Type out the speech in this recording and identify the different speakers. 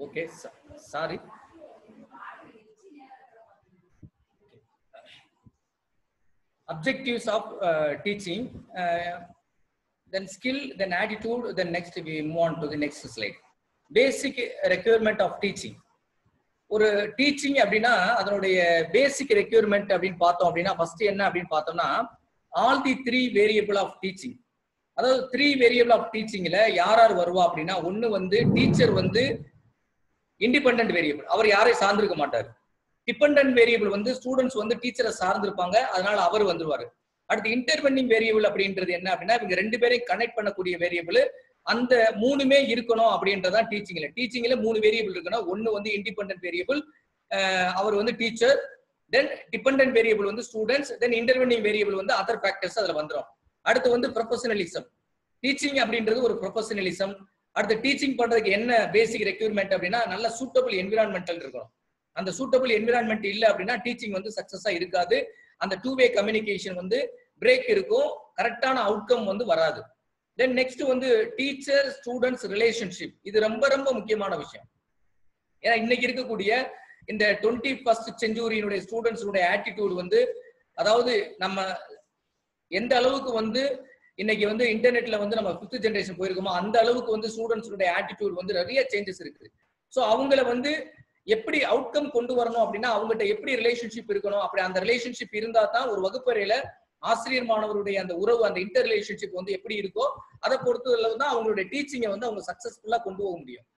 Speaker 1: Okay, so- sorry. Objectives of uh, teaching, uh, then skill, then attitude, then next we move on to the next slide. Basic requirement of teaching. ஒரு teaching அப்படின்னா அதனுடைய பேசிக் requirement அப்படின்னு பார்த்தோம் அப்படின்னா first என்ன அப்படின்னு பார்த்தோம்னா all the three variable of teaching அதாவது த்ரீ வேரியபிள் ஆஃப் டீச்சிங்ல யார் யார் வருவா அப்படின்னா ஒன்னு வந்து டீச்சர் வந்து இண்டிபெண்டன்ட் வேரியபிள் அவர் யாரையும் சார்ந்திருக்க மாட்டார் டிபெண்டன்ட் வேரியபிள் வந்து ஸ்டூடெண்ட்ஸ் வந்து டீச்சரை சார்ந்திருப்பாங்க அதனால அவர் வந்துருவாரு அடுத்து இன்டர்வெண்டிங் வேரியபிள் அப்படின்றது என்ன அப்படின்னா இவங்க ரெண்டு பேரையும் கனெக்ட் பண்ணக்கூடிய வேரியபிள் அந்த மூணுமே இருக்கணும் அப்படின்றதான் டீச்சிங்ல டீச்சிங்ல மூணு வேரியபிள் இருக்கணும் ஒன்னு வந்து இண்டிபெண்டன்ட் வேரியபிள் அவர் வந்து டீச்சர் தென் டிபெண்டன்ட் வேரியபிள் வந்து ஸ்டூடெண்ட்ஸ் தென் இன்டர்வெண்டிங் வேரியபிள் வந்து அதர் ஃபேக்டர்ஸ் அதுல வந்துடும் அடுத்து வந்து ப்ரொஃபஷனலிசம் டீச்சிங் அப்படின்றது ஒரு ப்ரொஃபஷனலிசம் அடுத்து டீச்சிங் பண்றதுக்கு என்ன பேசிக் ரெக்யூர்மெண்ட் அப்படின்னா நல்ல சூட்டபிள் என்விரான்மெண்டல் இருக்கணும் அந்த சூட்டபிள் என்விரான்மெண்ட் இல்ல அப்படின்னா டீச்சிங் வந்து சக்சஸா இருக்காது அந்த டூ வே கம்யூனிகேஷன் வந்து பிரேக் இருக்கும் கரெக்டான அவுட்கம் வந்து வராது தென் நெக்ஸ்ட் வந்து டீச்சர் ஸ்டூடெண்ட்ஸ் ரிலேஷன்ஷிப் இது ரொம்ப ரொம்ப முக்கியமான விஷயம் ஏன்னா இன்னைக்கு இருக்கக்கூடிய இந்த டுவெண்ட்டி ஃபர்ஸ்ட் செஞ்சுரியினுடைய ஸ்டூடெண்ட்ஸுடைய ஆட்டிடியூட் வந்து அதாவது நம்ம எந்த அளவுக்கு வந்து இன்னைக்கு வந்து இன்டர்நெட்ல வந்து நம்ம ஃபிஃப்த் ஜென்ரேஷன் போயிருக்கோமோ அந்த அளவுக்கு வந்து ஸ்டூடெண்ட்ஸுடைய ஆட்டிடியூட் வந்து நிறைய சேஞ்சஸ் இருக்கு ஸோ அவங்கள வந்து எப்படி அவுட்கம் கொண்டு வரணும் அப்படின்னா அவங்ககிட்ட எப்படி ரிலேஷன்ஷிப் இருக்கணும் அப்படி அந்த ரிலேஷன்ஷிப் இருந்தா தான் ஒரு வகுப்பறையில ஆசிரியர் மாணவருடைய அந்த உறவு அந்த இன்டர் ரிலேஷன்ஷிப் வந்து எப்படி இருக்கோ அதை பொறுத்தளவு தான் அவங்களுடைய டீச்சிங்கை வந்து அவங்க சக்சஸ்ஃபுல்லா கொண்டு போக முடியும்